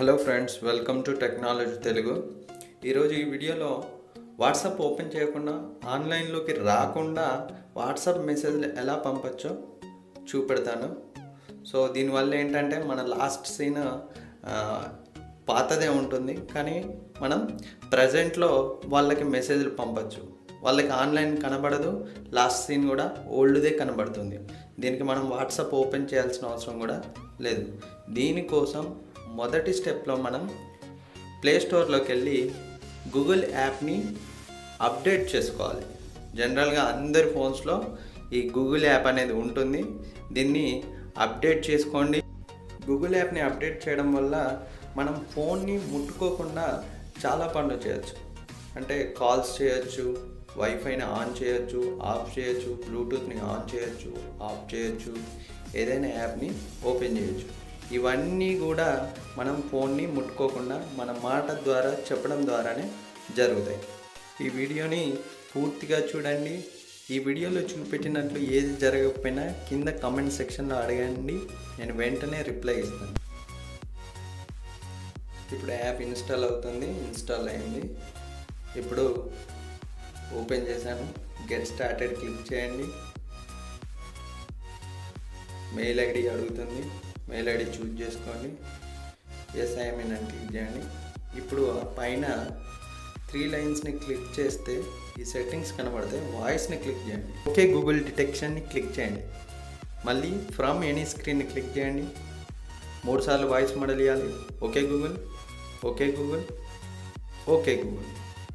Hello friends welcome to technology Telugu ఈరోజు ఈ వీడియోలో వాట్సాప్ ఓపెన్ చేయకుండా ఆన్లైన్లోకి రాకుండా వాట్సాప్ మెసేజ్లు ఎలా పంపచ్చో చూపెడతాను సో దీనివల్ల ఏంటంటే మన లాస్ట్ సీన్ పాతదే ఉంటుంది కానీ మనం ప్రజెంట్లో వాళ్ళకి మెసేజ్లు పంపచ్చు వాళ్ళకి ఆన్లైన్ కనబడదు లాస్ట్ సీన్ కూడా ఓల్డ్దే కనబడుతుంది దీనికి మనం వాట్సాప్ ఓపెన్ చేయాల్సిన అవసరం కూడా లేదు దీనికోసం మొదటి స్టెప్లో మనం ప్లే స్టోర్లోకి వెళ్ళి గూగుల్ యాప్ని అప్డేట్ చేసుకోవాలి జనరల్గా అందరి ఫోన్స్లో ఈ గూగుల్ యాప్ అనేది ఉంటుంది దీన్ని అప్డేట్ చేసుకోండి గూగుల్ యాప్ని అప్డేట్ చేయడం వల్ల మనం ఫోన్ని ముట్టుకోకుండా చాలా పనులు చేయొచ్చు అంటే కాల్స్ చేయొచ్చు వైఫైని ఆన్ చేయొచ్చు ఆఫ్ చేయొచ్చు బ్లూటూత్ని ఆన్ చేయొచ్చు ఆఫ్ చేయొచ్చు ఏదైనా యాప్ని ఓపెన్ చేయొచ్చు ఇవన్నీ కూడా మనం ఫోన్ని ముట్టుకోకుండా మన మాట ద్వారా చెప్పడం ద్వారానే జరుగుతాయి ఈ వీడియోని పూర్తిగా చూడండి ఈ వీడియోలో చూపెట్టినట్లు ఏది జరగకపోయినా కింద కామెంట్ సెక్షన్లో అడగండి నేను వెంటనే రిప్లై ఇస్తాను ఇప్పుడు యాప్ ఇన్స్టాల్ అవుతుంది ఇన్స్టాల్ అయింది ఇప్పుడు ఓపెన్ చేశాను గెట్ స్టార్టెడ్ క్లిక్ చేయండి మెయిల్ ఐడి అడుగుతుంది మెయిల్ ఐడి చూజ్ చేసుకోండి ఎస్ ఐఎమ్ఎన్ అని క్లిక్ చేయండి ఇప్పుడు ఆ పైన త్రీ లైన్స్ని క్లిక్ చేస్తే ఈ సెట్టింగ్స్ కనబడితే వాయిస్ని క్లిక్ చేయండి ఓకే గూగుల్ డిటెక్షన్ని క్లిక్ చేయండి మళ్ళీ ఫ్రమ్ ఎనీ స్క్రీన్ని క్లిక్ చేయండి మూడు సార్లు వాయిస్ మోడల్ ఇవ్వాలి okay Google okay Google okay Google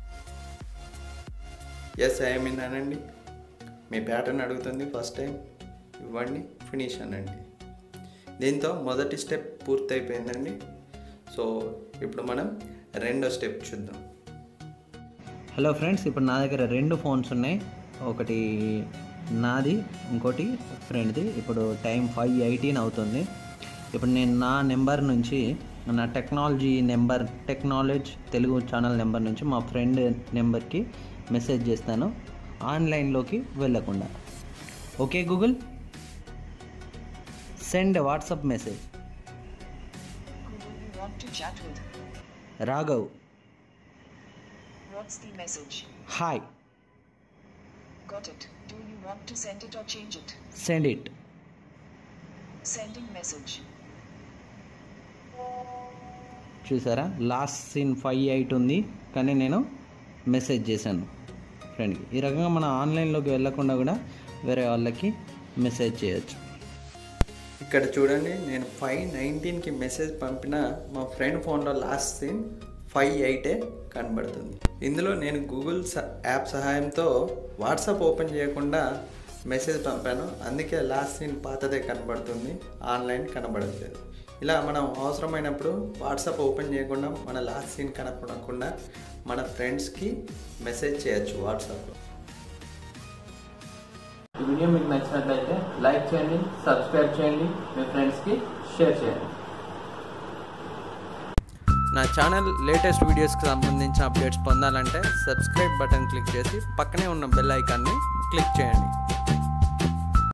yes I'm in అనండి మీ ప్యాటర్న్ అడుగుతుంది ఫస్ట్ టైం ఇవ్వండి ఫినిష్ అనండి దీంతో మొదటి స్టెప్ పూర్తయిపోయిందండి సో ఇప్పుడు మనం రెండో స్టెప్ చూద్దాం హలో ఫ్రెండ్స్ ఇప్పుడు నా దగ్గర రెండు ఫోన్స్ ఉన్నాయి ఒకటి నాది ఇంకోటి ఫ్రెండ్ది ఇప్పుడు టైం ఫైవ్ ఎయిటీన్ అవుతుంది ఇప్పుడు నేను నా నెంబర్ నుంచి నా technology number technology Telugu channel number నుంచి మా ఫ్రెండ్ నెంబర్కి మెసేజ్ చేస్తాను ఆన్లైన్లోకి వెళ్ళకుండా okay Google send WhatsApp message Google, you want to chat with. Raghav What's the message? Hi Got it. Do you want to send it or change it? Send it Sending message. చూసారా last seen five eight ఉంది కానీ నేను message చేశాను ఫ్రెండ్కి ఈ రకంగా మనం ఆన్లైన్లోకి వెళ్ళకుండా కూడా వేరే వాళ్ళకి మెసేజ్ చేయొచ్చు ఇక్కడ చూడండి నేను ఫైవ్ నైన్టీన్కి మెసేజ్ పంపిన మా ఫ్రెండ్ ఫోన్లో లాస్ట్ సీన్ ఫైవ్ ఎయిటే కనబడుతుంది ఇందులో నేను గూగుల్ స- యాప్ సహాయంతో వాట్సాప్ ఓపెన్ చేయకుండా మెసేజ్ పంపాను అందుకే లాస్ట్ సీన్ పాతదే కనబడుతుంది ఆన్లైన్ కనబడట్లేదు ఇలా మనం అవసరమైనప్పుడు వాట్సాప్ ఓపెన్ చేయకుండా మన లాస్ట్ సీన్ కనపడకుండా మన ఫ్రెండ్స్కి మెసేజ్ చేయొచ్చు వాట్సాప్లో ఈ వీడియో మీకు నచ్చినట్లయితే లైక్ చేయండి సబ్స్క్రైబ్ చేయండి మీ ఫ్రెండ్స్కి షేర్ చేయండి నా ఛానల్ లేటెస్ట్ వీడియోస్కి సంబంధించిన అప్డేట్స్ పొందాలంటే సబ్స్క్రైబ్ బటన్ క్లిక్ చేసి పక్కనే ఉన్న బెల్ ఐకాన్ని క్లిక్ చేయండి